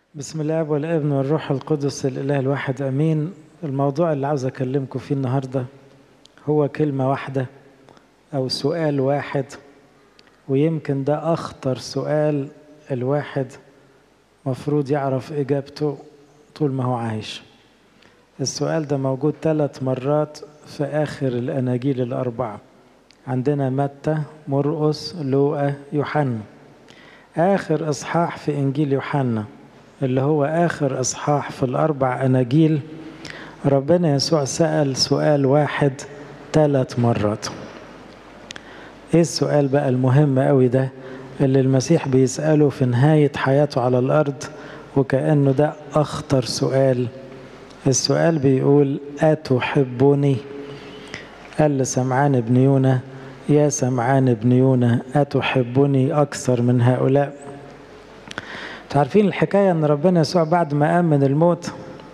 بسم الله والابن والروح القدس الاله الواحد امين الموضوع اللي عاوز اكلمكم فيه النهارده هو كلمه واحده او سؤال واحد ويمكن ده اخطر سؤال الواحد مفروض يعرف اجابته طول ما هو عايش السؤال ده موجود ثلاث مرات في اخر الاناجيل الاربعه عندنا متى مرقس لوقا يوحنا اخر اصحاح في انجيل يوحنا اللي هو آخر إصحاح في الأربع أناجيل ربنا يسوع سأل سؤال واحد ثلاث مرات إيه السؤال بقى المهم قوي ده اللي المسيح بيسأله في نهاية حياته على الأرض وكأنه ده أخطر سؤال السؤال بيقول أتحبني قال لسمعان بن يونا يا سمعان بن يونا أتحبني أكثر من هؤلاء تعرفين الحكاية أن ربنا يسوع بعد ما قام من الموت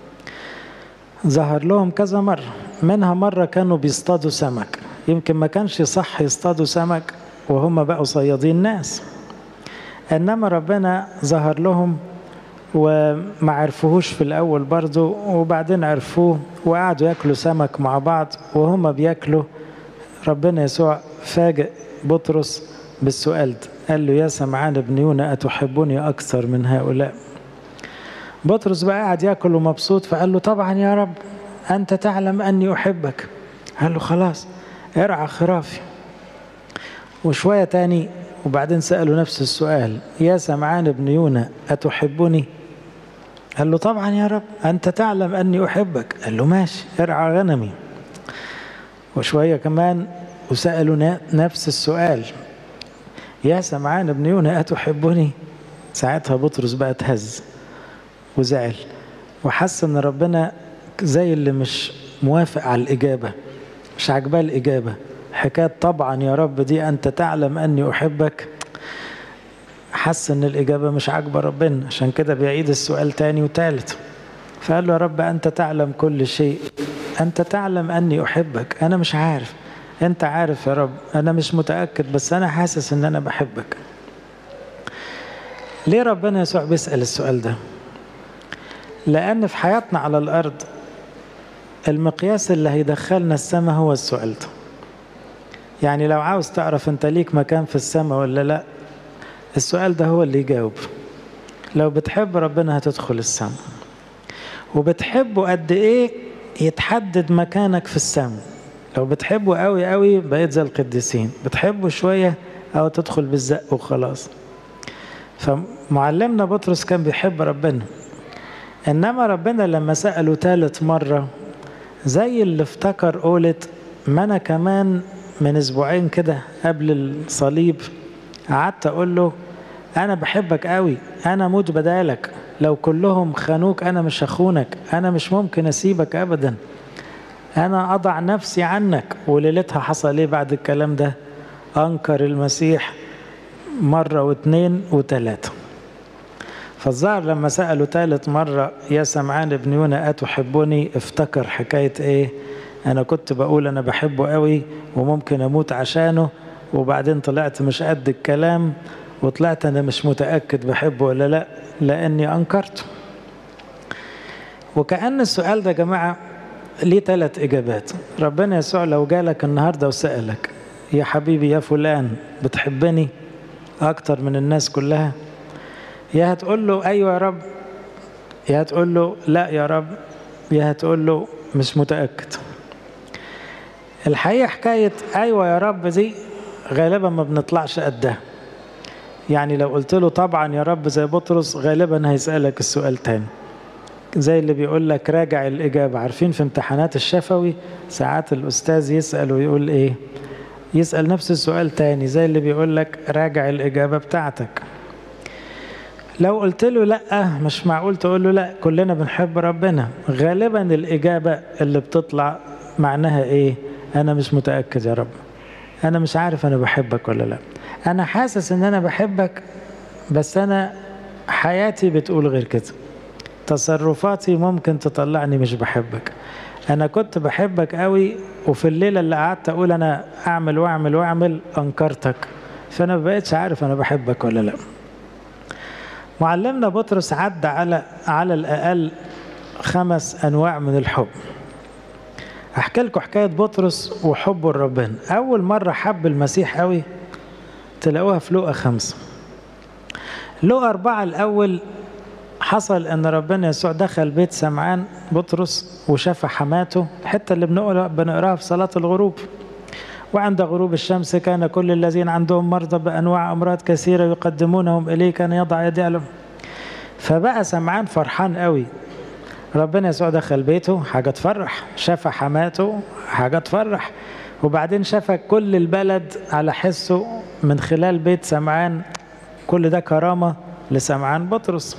ظهر لهم كذا مرة منها مرة كانوا بيصطادوا سمك يمكن ما كانش صح يصطادوا سمك وهم بقوا صيادين ناس إنما ربنا ظهر لهم وما عرفوهوش في الأول برضو وبعدين عرفوه وقعدوا ياكلوا سمك مع بعض وهم بياكلوا ربنا يسوع فاجئ بطرس بالسؤال ده قال له يا سمعان بن يونا أتحبني أكثر من هؤلاء بطرس بقى قاعد ياكل ومبسوط فقال له طبعا يا رب أنت تعلم أني أحبك قال له خلاص ارعى خرافي وشوية تاني وبعدين سأله نفس السؤال يا سمعان بن يونا أتحبني قال له طبعا يا رب أنت تعلم أني أحبك قال له ماشي ارعى غنمي وشوية كمان وسألوا نفس السؤال يا سمعان ابن يونا أتحبني ساعتها بطرس بقى اتهز وزعل وحس ان ربنا زي اللي مش موافق على الإجابة مش عاجباه الإجابة حكاية طبعا يا رب دي أنت تعلم أني أحبك حس ان الإجابة مش عاجبة ربنا عشان كده بيعيد السؤال تاني وتالت فقال له يا رب أنت تعلم كل شيء أنت تعلم أني أحبك أنا مش عارف انت عارف يا رب انا مش متاكد بس انا حاسس ان انا بحبك ليه ربنا يسوع بيسال السؤال ده لان في حياتنا على الارض المقياس اللي هيدخلنا السماء هو السؤال ده يعني لو عاوز تعرف انت ليك مكان في السماء ولا لا السؤال ده هو اللي يجاوب لو بتحب ربنا هتدخل السماء وبتحبه قد ايه يتحدد مكانك في السماء لو بتحبه قوي قوي بقيت زي القديسين بتحبه شوية أو تدخل بالزق وخلاص فمعلمنا بطرس كان بيحب ربنا إنما ربنا لما سأله ثالث مرة زي اللي افتكر قولت ما أنا كمان من أسبوعين كده قبل الصليب قعدت أقول له أنا بحبك قوي أنا موت بدالك لو كلهم خانوك أنا مش هخونك أنا مش ممكن أسيبك أبداً أنا أضع نفسي عنك وليلتها حصل إيه بعد الكلام ده أنكر المسيح مرة واثنين وثلاثة فالظاهر لما سأله ثالث مرة يا سمعان بن يونا أتحبني افتكر حكاية إيه أنا كنت بقول أنا بحبه قوي وممكن أموت عشانه وبعدين طلعت مش قد الكلام وطلعت أنا مش متأكد بحبه ولا لا لأني أنكرته وكأن السؤال ده يا جماعة ليه ثلاث إجابات ربنا يسوع لو جالك النهاردة وسألك يا حبيبي يا فلان بتحبني أكتر من الناس كلها يا هتقول له أيوة يا رب يا هتقول له لا يا رب يا هتقول له مش متأكد الحقيقة حكاية أيوة يا رب دي غالبا ما بنطلعش قدها يعني لو قلت له طبعا يا رب زي بطرس غالبا هيسألك السؤال تاني زي اللي بيقول لك راجع الإجابة عارفين في امتحانات الشفوي ساعات الأستاذ يسأل ويقول إيه يسأل نفس السؤال تاني زي اللي بيقول لك راجع الإجابة بتاعتك لو قلت له لا مش معقول تقول له لا كلنا بنحب ربنا غالبا الإجابة اللي بتطلع معناها إيه أنا مش متأكد يا رب أنا مش عارف أنا بحبك ولا لا أنا حاسس إن أنا بحبك بس أنا حياتي بتقول غير كده تصرفاتي ممكن تطلعني مش بحبك انا كنت بحبك قوي وفي الليله اللي قعدت اقول انا اعمل واعمل واعمل انكرتك فانا ما بقتش عارف انا بحبك ولا لا معلمنا بطرس عدى على على الأقل خمس أنواع من الحب أحكي لكم حكاية بطرس وحبه لربنا أول مرة حب المسيح قوي تلاقوها في لقا خمسة لقا أربعة الأول حصل أن ربنا يسوع دخل بيت سمعان بطرس وشاف حماته الحتة اللي بنقراها في صلاة الغروب وعند غروب الشمس كان كل الذين عندهم مرضى بأنواع أمراض كثيرة يقدمونهم إليه كان يضع يدي عليهم فبقى سمعان فرحان قوي ربنا يسوع دخل بيته حاجة تفرح شاف حماته حاجة تفرح وبعدين شاف كل البلد على حسه من خلال بيت سمعان كل ده كرامة لسمعان بطرس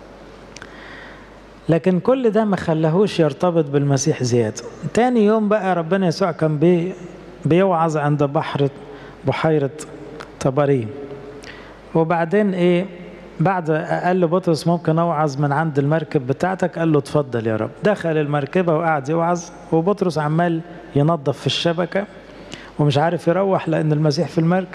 لكن كل ده ما خلاهوش يرتبط بالمسيح زيادة تاني يوم بقى ربنا يسوع كان بي بيوعظ عند بحر بحيرة طبرين وبعدين ايه بعد قال له بطرس ممكن اوعظ من عند المركب بتاعتك قال له اتفضل يا رب دخل المركبة وقعد يوعظ وبطرس عمال ينظف في الشبكة ومش عارف يروح لأن المسيح في المركب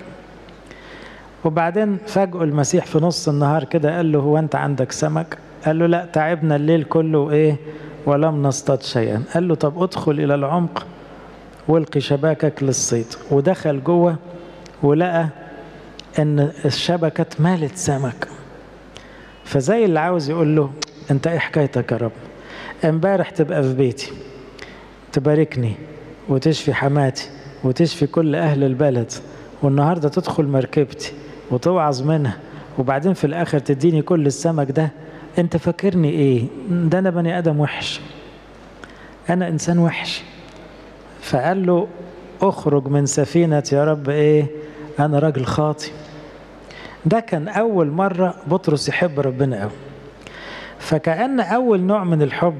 وبعدين فاجئه المسيح في نص النهار كده قال له هو أنت عندك سمك قال له لا تعبنا الليل كله وإيه ولم نصطاد شيئا قال له طب ادخل إلى العمق والقي شباكك للصيد ودخل جوه ولقى ان الشبكه اتملت سمك فزي اللي عاوز يقول له انت ايه حكايتك يا رب امبارح تبقى في بيتي تباركني وتشفي حماتي وتشفي كل اهل البلد والنهارده تدخل مركبتي وتوعظ منها وبعدين في الاخر تديني كل السمك ده انت فاكرني ايه ده انا بني ادم وحش انا انسان وحش فقال له اخرج من سفينة يا رب ايه انا راجل خاطي ده كان اول مرة بطرس يحب ربنا قوي فكأن اول نوع من الحب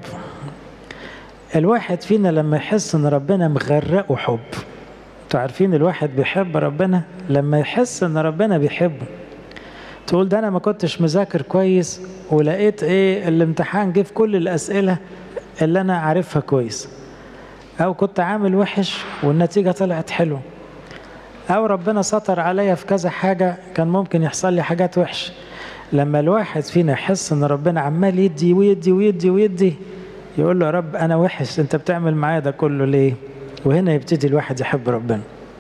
الواحد فينا لما يحس ان ربنا مغرقه حب انتوا عارفين الواحد بيحب ربنا لما يحس ان ربنا بيحبه تقول ده انا ما كنتش مذاكر كويس ولقيت ايه الامتحان جه في كل الاسئله اللي انا عارفها كويس او كنت عامل وحش والنتيجه طلعت حلوه او ربنا ستر عليا في كذا حاجه كان ممكن يحصل لي حاجات وحشه لما الواحد فينا يحس ان ربنا عمال يدي ويدي ويدي ويدي يقول له يا رب انا وحش انت بتعمل معايا ده كله ليه وهنا يبتدي الواحد يحب ربنا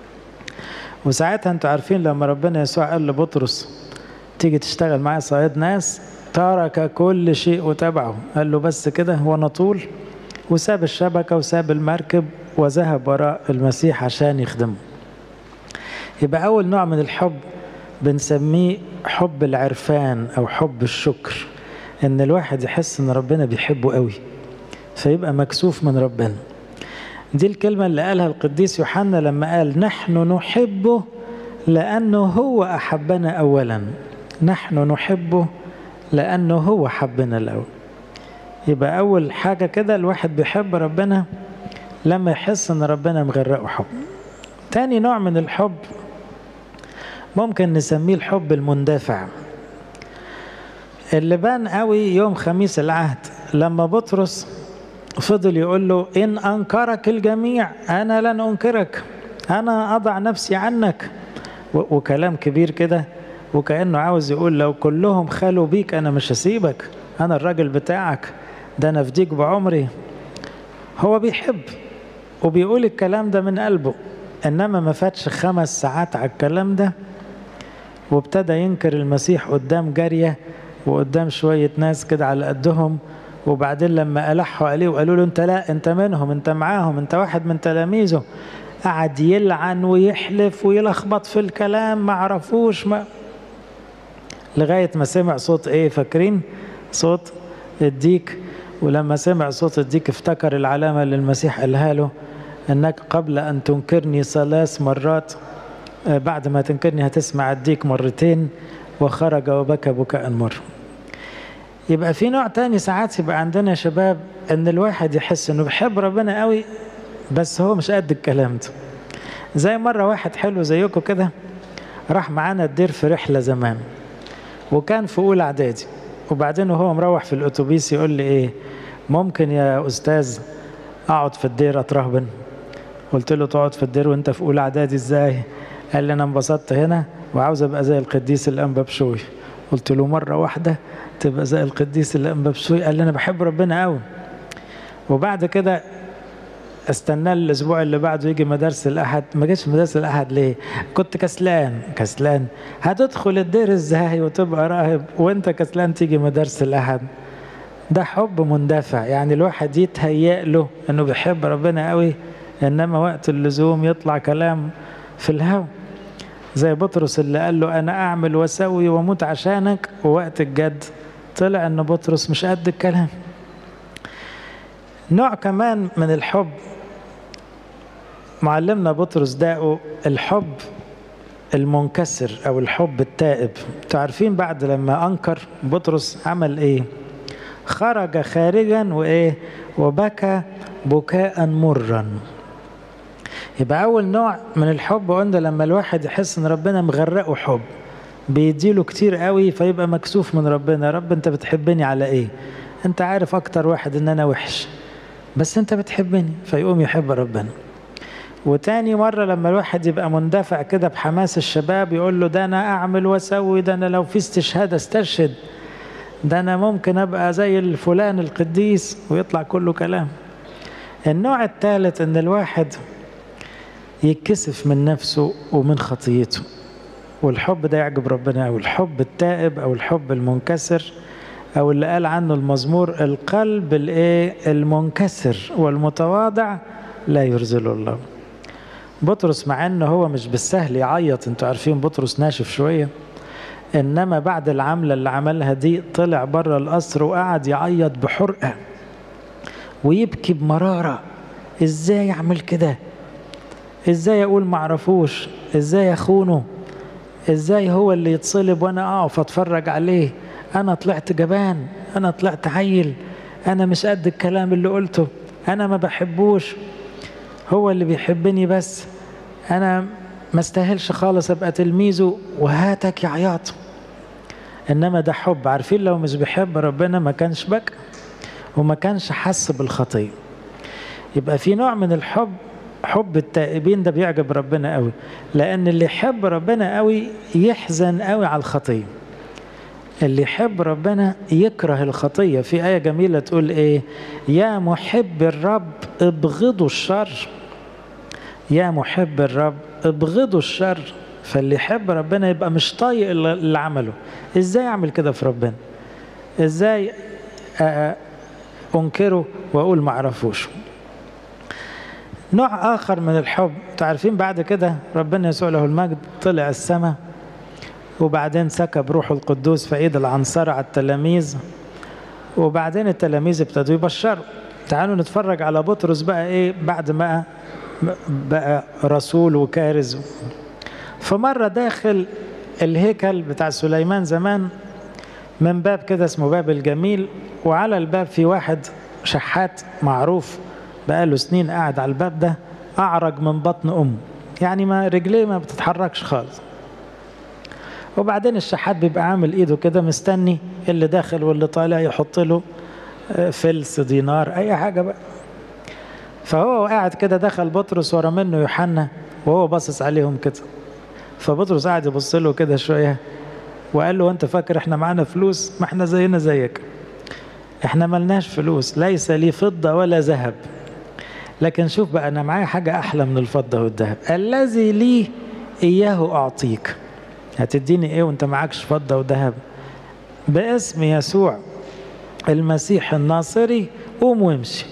وساعتها انتوا عارفين لما ربنا يسوع قال لبطرس تيجي تشتغل معايا صياد ناس ترك كل شيء وتبعه قال له بس كده هو انا طول وساب الشبكة وساب المركب وذهب وراء المسيح عشان يخدمه يبقى أول نوع من الحب بنسميه حب العرفان أو حب الشكر إن الواحد يحس إن ربنا بيحبه قوي فيبقى مكسوف من ربنا دي الكلمة اللي قالها القديس يوحنا لما قال نحن نحبه لأنه هو أحبنا أولا نحن نحبه لأنه هو حبنا الأول يبقى أول حاجة كده الواحد بيحب ربنا لما يحس إن ربنا مغرقه حب تاني نوع من الحب ممكن نسميه الحب المندفع اللي بان قوي يوم خميس العهد لما بطرس فضل يقول له إن أنكرك الجميع أنا لن أنكرك أنا أضع نفسي عنك وكلام كبير كده وكأنه عاوز يقول لو كلهم خلوا بيك أنا مش هسيبك أنا الراجل بتاعك ده أنا أفديك بعمري هو بيحب وبيقول الكلام ده من قلبه إنما ما فاتش خمس ساعات على الكلام ده وابتدى ينكر المسيح قدام جارية وقدام شوية ناس كده على قدهم وبعدين لما ألحوا عليه وقالوا له أنت لا أنت منهم أنت معاهم أنت واحد من تلاميذه قعد يلعن ويحلف ويلخبط في الكلام ما عرفوش ما لغاية ما سمع صوت ايه فاكرين صوت الديك ولما سمع صوت الديك افتكر العلامة اللي المسيح قالها له انك قبل ان تنكرني ثلاث مرات بعد ما تنكرني هتسمع الديك مرتين وخرج وبكى بكاء مر يبقى في نوع تاني ساعات يبقى عندنا يا شباب ان الواحد يحس انه بيحب ربنا قوي بس هو مش قد الكلام ده زي مرة واحد حلو زيكم كده راح معانا الدير في رحلة زمان وكان في أولى إعدادي وبعدين وهو مروح في الأتوبيس يقول لي إيه ممكن يا أستاذ أقعد في الدير أترهبن قلت له تقعد في الدير وأنت في أولى إعدادي إزاي قال لي أنا انبسطت هنا وعاوز أبقى زي القديس الأنبا بشوي قلت له مرة واحدة تبقى زي القديس اللي بسوي قال لي أنا بحب ربنا قوي وبعد كده استناه الاسبوع اللي بعده يجي مدارس الاحد ما جيش مدارس الاحد ليه كنت كسلان كسلان هتدخل الدير ازاي وتبقى راهب وانت كسلان تيجي مدارس الاحد ده حب مندفع يعني الواحد يتهيأ له انه بيحب ربنا قوي انما وقت اللزوم يطلع كلام في الهوا زي بطرس اللي قال له انا اعمل واسوي واموت عشانك ووقت الجد طلع ان بطرس مش قد الكلام نوع كمان من الحب معلمنا بطرس داقه الحب المنكسر او الحب التائب تعرفين بعد لما انكر بطرس عمل ايه خرج خارجا وايه وبكى بكاء مرا يبقى اول نوع من الحب قلنا لما الواحد يحس ان ربنا مغرقه حب بيديله كتير قوي فيبقى مكسوف من ربنا رب انت بتحبني على ايه انت عارف اكتر واحد ان انا وحش بس انت بتحبني فيقوم يحب ربنا وتاني مرة لما الواحد يبقى مندفع كده بحماس الشباب يقول له ده أنا أعمل وأسوي ده أنا لو في استشهاد استشهد ده أنا ممكن أبقى زي الفلان القديس ويطلع كله كلام النوع الثالث إن الواحد يتكسف من نفسه ومن خطيته والحب ده يعجب ربنا أو الحب التائب أو الحب المنكسر أو اللي قال عنه المزمور القلب الإيه المنكسر والمتواضع لا يرزله الله بطرس مع انه هو مش بالسهل يعيط انتوا عارفين بطرس ناشف شويه انما بعد العمله اللي عملها دي طلع بره القصر وقعد يعيط بحرقه ويبكي بمراره ازاي اعمل كده ازاي اقول معرفوش ازاي اخونه ازاي هو اللي يتصلب وانا اقف اتفرج عليه انا طلعت جبان انا طلعت عيل انا مش قد الكلام اللي قلته انا ما بحبوش هو اللي بيحبني بس انا ما استاهلش خالص ابقى تلميذه وهاتك يا عياط انما ده حب عارفين لو مش بيحب ربنا ما كانش بكى وما كانش حس بالخطيه يبقى في نوع من الحب حب التائبين ده بيعجب ربنا قوي لان اللي يحب ربنا قوي يحزن قوي على الخطيه اللي يحب ربنا يكره الخطيه في ايه جميله تقول ايه يا محب الرب ابغضوا الشر يا محب الرب ابغضوا الشر فاللي يحب ربنا يبقى مش طايق اللي عمله ازاي اعمل كده في ربنا ازاي انكره واقول ما اعرفوش نوع اخر من الحب تعرفين بعد كده ربنا يسوع له المجد طلع السماء وبعدين سكب روحه القدوس في ايد العنصر على التلاميذ وبعدين التلاميذ ابتدوا يبشروا تعالوا نتفرج على بطرس بقى ايه بعد ما بقى رسول وكارز فمرة داخل الهيكل بتاع سليمان زمان من باب كده اسمه باب الجميل وعلى الباب في واحد شحات معروف بقاله سنين قاعد على الباب ده أعرج من بطن أمه يعني ما رجليه ما بتتحركش خالص وبعدين الشحات بيبقى عامل ايده كده مستني اللي داخل واللي طالع يحط له فلس دينار اي حاجه بقى فهو قاعد كده دخل بطرس ورا منه يوحنا وهو باصص عليهم كده فبطرس قاعد يبص له كده شويه وقال له انت فاكر احنا معانا فلوس ما احنا زينا زيك احنا ملناش فلوس ليس لي فضه ولا ذهب لكن شوف بقى انا معايا حاجه احلى من الفضه والذهب الذي لي اياه اعطيك هتديني ايه وانت معكش فضه وذهب باسم يسوع المسيح الناصري قوم وامشي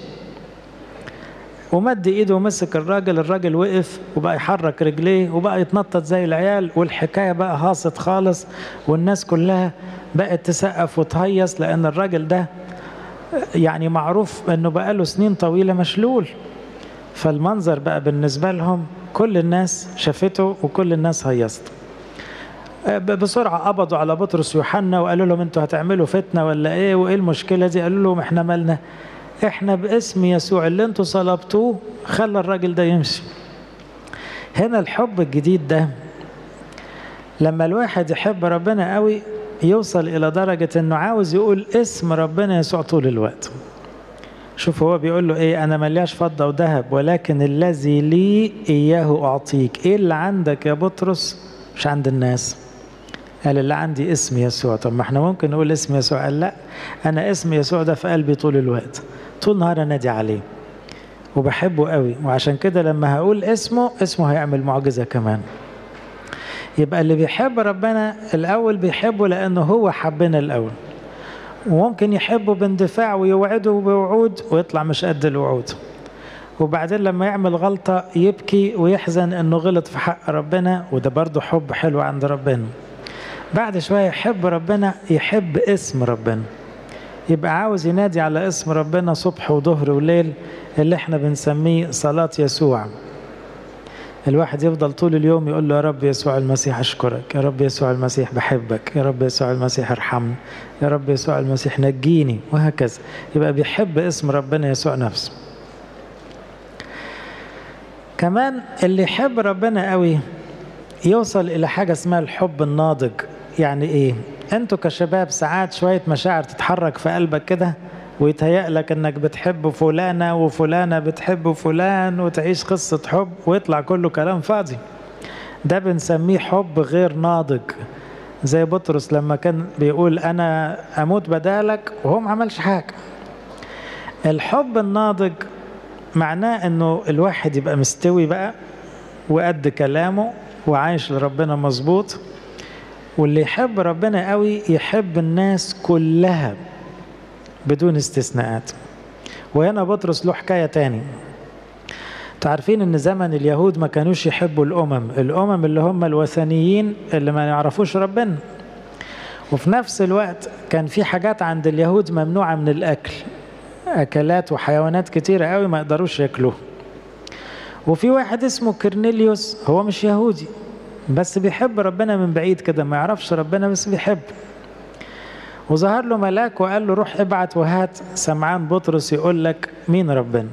ومد ايده ومسك الراجل الراجل وقف وبقى يحرك رجليه وبقى يتنطط زي العيال والحكايه بقى هاصت خالص والناس كلها بقت تسقف وتهيص لان الراجل ده يعني معروف انه بقى له سنين طويله مشلول فالمنظر بقى بالنسبه لهم كل الناس شافته وكل الناس هيصت بسرعة قبضوا على بطرس ويوحنا وقالوا لهم انتوا هتعملوا فتنة ولا ايه وايه المشكلة دي قالوا لهم احنا مالنا احنا باسم يسوع اللي انتوا صلبتوه خلى الراجل ده يمشي هنا الحب الجديد ده لما الواحد يحب ربنا قوي يوصل الى درجة انه عاوز يقول اسم ربنا يسوع طول الوقت شوف هو بيقول له ايه انا ملياش فضة وذهب ولكن الذي لي اياه اعطيك ايه اللي عندك يا بطرس مش عند الناس قال اللي عندي اسم يسوع طب ما احنا ممكن نقول اسم يسوع قال لا انا اسم يسوع ده في قلبي طول الوقت طول النهار انادي عليه وبحبه قوي وعشان كده لما هقول اسمه اسمه هيعمل معجزة كمان يبقى اللي بيحب ربنا الأول بيحبه لأنه هو حبنا الأول وممكن يحبه باندفاع ويوعده بوعود ويطلع مش قد الوعود وبعدين لما يعمل غلطة يبكي ويحزن انه غلط في حق ربنا وده برضه حب حلو عند ربنا بعد شوية يحب ربنا يحب اسم ربنا يبقى عاوز ينادي على اسم ربنا صبح وظهر وليل اللي احنا بنسميه صلاة يسوع الواحد يفضل طول اليوم يقول له يا رب يسوع المسيح أشكرك يا رب يسوع المسيح بحبك يا رب يسوع المسيح ارحمني يا رب يسوع المسيح نجيني وهكذا يبقى بيحب اسم ربنا يسوع نفسه كمان اللي يحب ربنا قوي يوصل إلى حاجة اسمها الحب الناضج يعني إيه أنتوا كشباب ساعات شوية مشاعر تتحرك في قلبك كده ويتهيأ لك انك بتحب فلانة وفلانة بتحب فلان وتعيش قصة حب ويطلع كله كلام فاضي ده بنسميه حب غير ناضج زي بطرس لما كان بيقول انا اموت بدالك وهو ما عملش حاجة الحب الناضج معناه انه الواحد يبقى مستوي بقى وقد كلامه وعايش لربنا مظبوط واللي يحب ربنا قوي يحب الناس كلها بدون استثناءات وهنا بطرس له حكاية تاني تعرفين ان زمن اليهود ما كانوش يحبوا الامم الامم اللي هم الوثنيين اللي ما يعرفوش ربنا وفي نفس الوقت كان في حاجات عند اليهود ممنوعة من الاكل اكلات وحيوانات كتيرة قوي ما يقدروش ياكلوها وفي واحد اسمه كرنيليوس هو مش يهودي بس بيحب ربنا من بعيد كده ما يعرفش ربنا بس بيحب وظهر له ملاك وقال له روح ابعت وهات سمعان بطرس يقول لك مين ربنا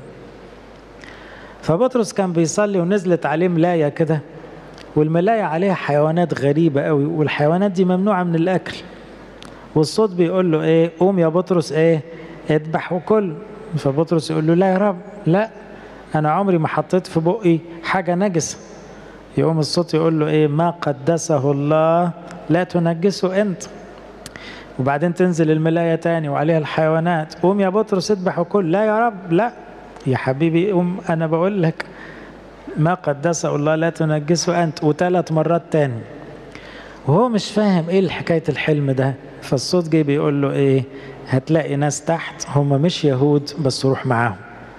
فبطرس كان بيصلي ونزلت عليه ملاية كده والملاية عليها حيوانات غريبة قوي والحيوانات دي ممنوعة من الأكل والصوت بيقول له ايه قوم يا بطرس ايه اذبح وكل فبطرس يقول له لا يا رب لا انا عمري ما حطيت في بقي حاجة نجسة يقوم الصوت يقول له ايه ما قدسه الله لا تنجسه انت وبعدين تنزل الملاية تاني وعليها الحيوانات قوم يا بطرس اذبح وكل لا يا رب لا يا حبيبي قوم انا بقول لك ما قدسه الله لا تنجسه انت وثلاث مرات تاني وهو مش فاهم ايه حكايه الحلم ده فالصوت جه بيقول له ايه هتلاقي ناس تحت هم مش يهود بس روح معاهم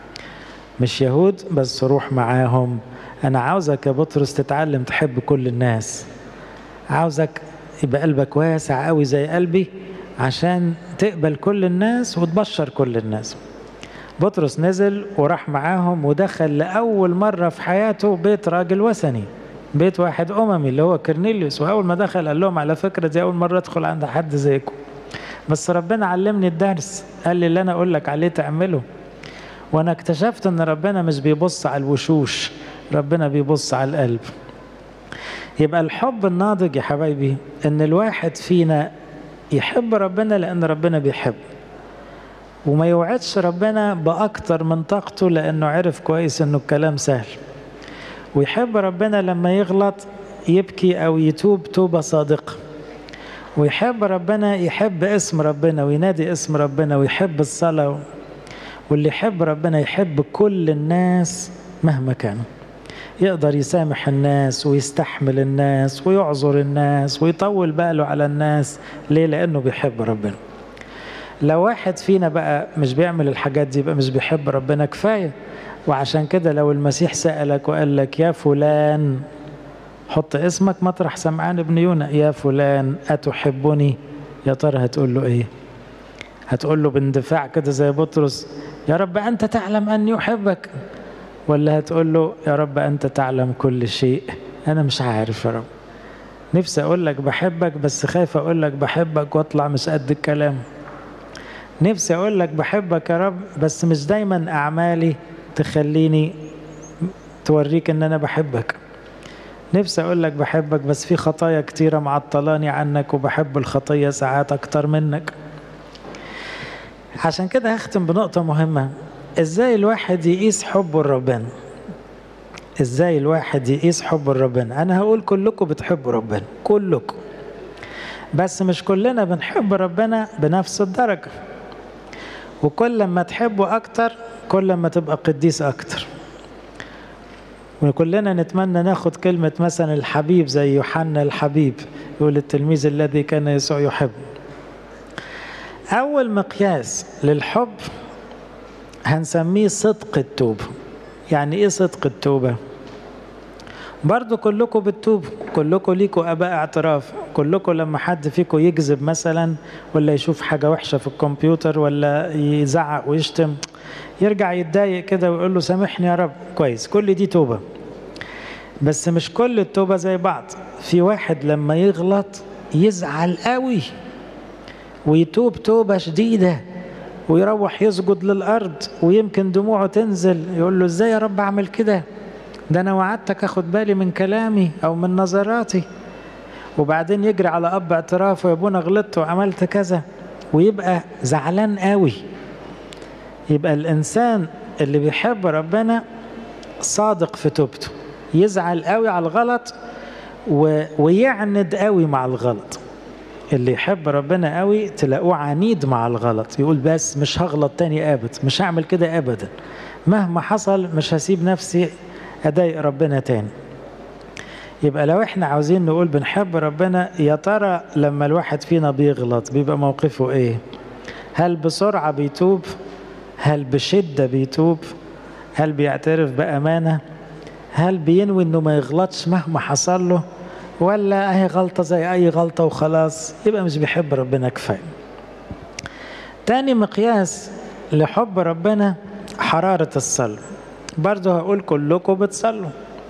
مش يهود بس روح معاهم انا عاوزك يا بطرس تتعلم تحب كل الناس عاوزك يبقى قلبك واسع قوي زي قلبي عشان تقبل كل الناس وتبشر كل الناس بطرس نزل وراح معاهم ودخل لأول مرة في حياته بيت راجل وثني بيت واحد أممي اللي هو كرنيليوس وأول ما دخل قال لهم على فكرة دي أول مرة أدخل عند حد زيكم بس ربنا علمني الدرس قال لي اللي أنا أقول لك عليه تعمله وأنا اكتشفت إن ربنا مش بيبص على الوشوش ربنا بيبص على القلب يبقى الحب الناضج يا حبايبي إن الواحد فينا يحب ربنا لأن ربنا بيحب وما يوعدش ربنا بأكتر من طاقته لأنه عرف كويس إنه الكلام سهل ويحب ربنا لما يغلط يبكي أو يتوب توبة صادقة ويحب ربنا يحب اسم ربنا وينادي اسم ربنا ويحب الصلاة واللي يحب ربنا يحب كل الناس مهما كانوا يقدر يسامح الناس ويستحمل الناس ويعذر الناس ويطول باله على الناس ليه لأنه بيحب ربنا لو واحد فينا بقى مش بيعمل الحاجات دي يبقى مش بيحب ربنا كفاية وعشان كده لو المسيح سألك وقال لك يا فلان حط اسمك مطرح سمعان ابن يونا يا فلان أتحبني يا ترى هتقول له ايه هتقول له باندفاع كده زي بطرس يا رب أنت تعلم أني أحبك ولا هتقول له يا رب أنت تعلم كل شيء أنا مش عارف يا رب نفسي أقول لك بحبك بس خايف أقول لك بحبك وأطلع مش قد الكلام نفسي أقول لك بحبك يا رب بس مش دايما أعمالي تخليني توريك إن أنا بحبك نفسي أقول لك بحبك بس في خطايا كتيرة معطلاني عنك وبحب الخطية ساعات أكتر منك عشان كده هختم بنقطة مهمة ازاي الواحد يقيس حبه لربنا ازاي الواحد يقيس حبه لربنا انا هقول كلكم بتحبوا ربنا كلكم بس مش كلنا بنحب ربنا بنفس الدرجة وكل ما تحبه أكتر كل ما تبقى قديس أكتر وكلنا نتمنى ناخد كلمة مثلا الحبيب زي يوحنا الحبيب يقول التلميذ الذي كان يسوع يحب أول مقياس للحب هنسميه صدق التوبة يعني إيه صدق التوبة؟ برضو كلكم بتتوبوا كلكم ليكوا اباء اعتراف كلكم لما حد فيكم يكذب مثلا ولا يشوف حاجه وحشه في الكمبيوتر ولا يزعق ويشتم يرجع يتضايق كده ويقول له سامحني يا رب كويس كل دي توبه بس مش كل التوبه زي بعض في واحد لما يغلط يزعل قوي ويتوب توبه شديده ويروح يسجد للارض ويمكن دموعه تنزل يقول له ازاي يا رب اعمل كده ده انا وعدتك اخد بالي من كلامي او من نظراتي وبعدين يجري على اب اعتراف يا ابونا غلطت وعملت كذا ويبقى زعلان قوي يبقى الانسان اللي بيحب ربنا صادق في توبته يزعل قوي على الغلط و... ويعند قوي مع الغلط اللي يحب ربنا قوي تلاقوه عنيد مع الغلط يقول بس مش هغلط تاني ابدا مش هعمل كده ابدا مهما حصل مش هسيب نفسي أضايق ربنا تاني يبقى لو احنا عاوزين نقول بنحب ربنا يا ترى لما الواحد فينا بيغلط بيبقى موقفه ايه هل بسرعة بيتوب هل بشدة بيتوب هل بيعترف بأمانة هل بينوي انه ما يغلطش مهما حصل له ولا اهي غلطة زي اي غلطة وخلاص يبقى مش بيحب ربنا كفاية تاني مقياس لحب ربنا حرارة الصلب برضه هقول كلكم بتصلوا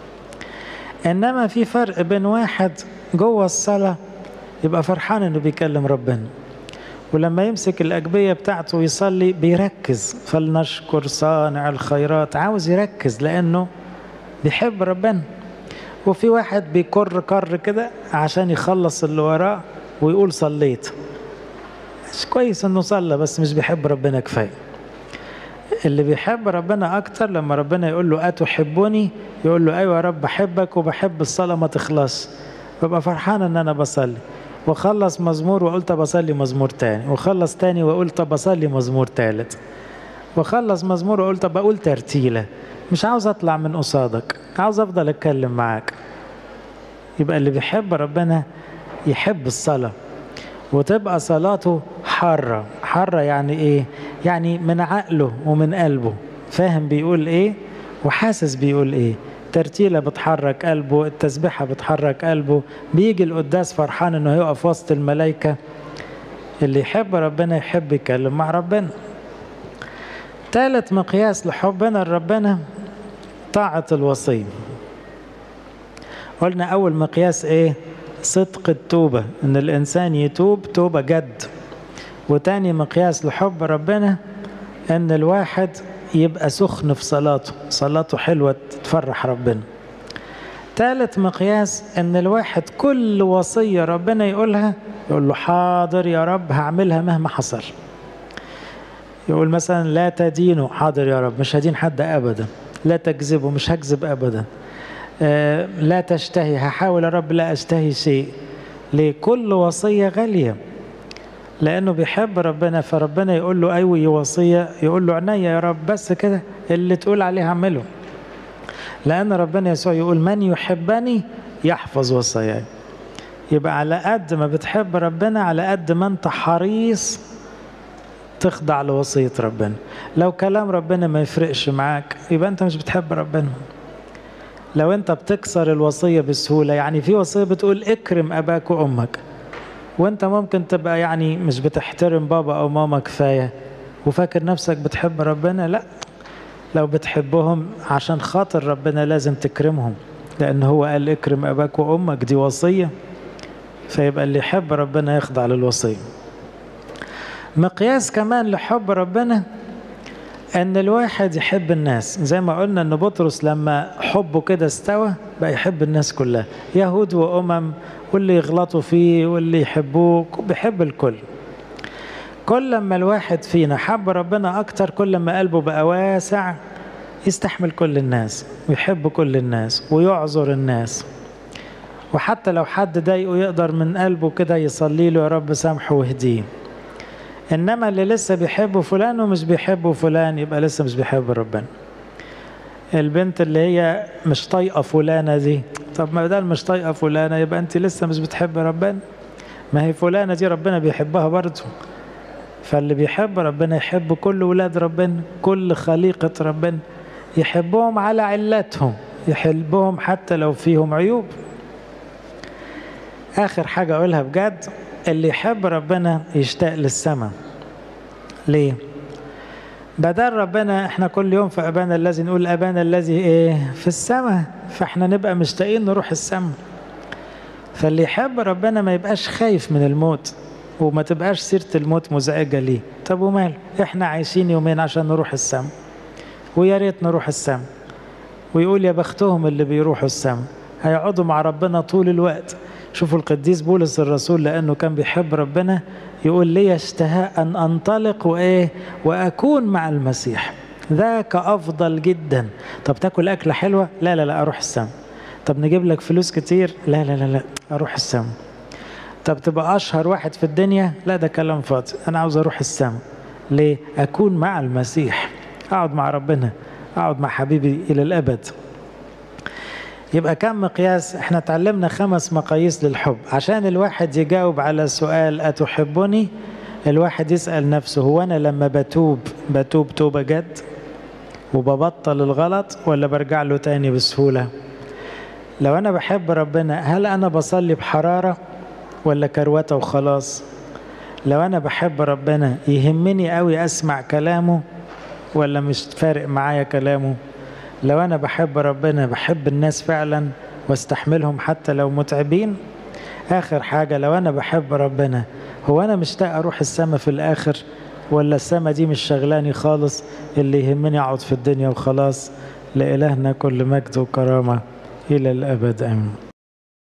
انما في فرق بين واحد جوه الصلاه يبقى فرحان انه بيكلم ربنا ولما يمسك الاجبيه بتاعته ويصلي بيركز فلنشكر صانع الخيرات عاوز يركز لانه بيحب ربنا وفي واحد بيكر كر كده عشان يخلص اللي وراه ويقول صليت مش كويس انه صلى بس مش بيحب ربنا كفايه اللي بيحب ربنا اكتر لما ربنا يقول له اتحبني يقول له ايوه يا رب بحبك وبحب الصلاه ما تخلص ببقى فرحان ان انا بصلي وخلص مزمور واقول طب اصلي مزمور تاني وخلص تاني واقول طب اصلي مزمور تالت وخلص مزمور واقول طب اقول ترتيله مش عاوز اطلع من قصادك عاوز افضل اتكلم معاك يبقى اللي بيحب ربنا يحب الصلاه وتبقى صلاته حارة حارة يعني ايه يعني من عقله ومن قلبه فاهم بيقول ايه وحاسس بيقول ايه ترتيلة بتحرك قلبه التسبيحة بتحرك قلبه بيجي القداس فرحان انه يقف وسط الملائكة اللي يحب ربنا يحب يتكلم مع ربنا ثالث مقياس لحبنا لربنا طاعة الوصي قلنا أول مقياس إيه صدق التوبة إن الإنسان يتوب توبة جد وتاني مقياس لحب ربنا إن الواحد يبقى سخن في صلاته صلاته حلوة تفرح ربنا ثالث مقياس ان الواحد كل وصية ربنا يقولها يقول له حاضر يا رب هعملها مهما حصل يقول مثلا لا تدينوا حاضر يا رب مش هدين حد ابدا لا تكذبوا مش هكذب ابدا آه لا تشتهي هحاول يا رب لا اشتهي شيء لكل وصية غالية لانه بيحب ربنا فربنا يقول له ايوه وصية يقول له عينيا يا رب بس كده اللي تقول عليه اعمله لأن ربنا يسوع يقول من يحبني يحفظ وصاياي يبقى على قد ما بتحب ربنا على قد ما أنت حريص تخضع لوصية ربنا لو كلام ربنا ما يفرقش معاك يبقى أنت مش بتحب ربنا لو أنت بتكسر الوصية بسهولة يعني في وصية بتقول اكرم أباك وأمك وأنت ممكن تبقى يعني مش بتحترم بابا أو ماما كفاية وفاكر نفسك بتحب ربنا لا لو بتحبهم عشان خاطر ربنا لازم تكرمهم لأن هو قال اكرم أباك وأمك دي وصية فيبقى اللي يحب ربنا يخضع للوصية مقياس كمان لحب ربنا أن الواحد يحب الناس زي ما قلنا أن بطرس لما حبه كده استوى بقى يحب الناس كلها يهود وأمم واللي يغلطوا فيه واللي يحبوه بيحب الكل كل ما الواحد فينا حب ربنا أكتر كل ما قلبه بقى واسع يستحمل كل الناس ويحب كل الناس ويعذر الناس وحتى لو حد ضايقه يقدر من قلبه كده يصلي له يا رب سامحه واهديه انما اللي لسه بيحبه فلان ومش بيحبه فلان يبقى لسه مش بيحب ربنا البنت اللي هي مش طايقه فلانه دي طب ما بدل مش طايقه فلانه يبقى انت لسه مش بتحب ربنا ما هي فلانه دي ربنا بيحبها برضه فاللي بيحب ربنا يحب كل ولاد ربنا كل خليقه ربنا يحبهم على علتهم يحبهم حتى لو فيهم عيوب اخر حاجه اقولها بجد اللي يحب ربنا يشتاق للسماء ليه بدل ربنا احنا كل يوم في ابانا الذي نقول ابانا الذي ايه في السماء فاحنا نبقى مشتاقين نروح السماء فاللي يحب ربنا ما يبقاش خايف من الموت وما تبقاش سيره الموت مزعجه ليه طب ومال احنا عايشين يومين عشان نروح السماء ويا ريت نروح السماء ويقول يا بختهم اللي بيروحوا السماء هيقعدوا مع ربنا طول الوقت شوفوا القديس بولس الرسول لانه كان بيحب ربنا يقول لي اشتهاء ان انطلق وايه واكون مع المسيح ذاك افضل جدا طب تاكل اكله حلوه لا لا لا اروح السماء طب نجيب لك فلوس كتير لا لا لا لا اروح السماء طب تبقى اشهر واحد في الدنيا لا ده كلام فاضي انا عاوز اروح السماء ليه اكون مع المسيح اقعد مع ربنا اقعد مع حبيبي الى الابد يبقى كم مقياس احنا اتعلمنا خمس مقاييس للحب عشان الواحد يجاوب على سؤال أتحبني الواحد يسأل نفسه هو أنا لما بتوب بتوب توبة جد وببطل الغلط ولا برجع له تاني بسهولة لو أنا بحب ربنا هل أنا بصلي بحرارة ولا كروته وخلاص لو أنا بحب ربنا يهمني قوي أسمع كلامه ولا مش فارق معايا كلامه لو أنا بحب ربنا بحب الناس فعلا واستحملهم حتى لو متعبين آخر حاجة لو أنا بحب ربنا هو أنا مشتاق أروح السما في الآخر ولا السما دي مش شغلاني خالص اللي يهمني أقعد في الدنيا وخلاص لإلهنا كل مجد وكرامة إلى الأبد آمين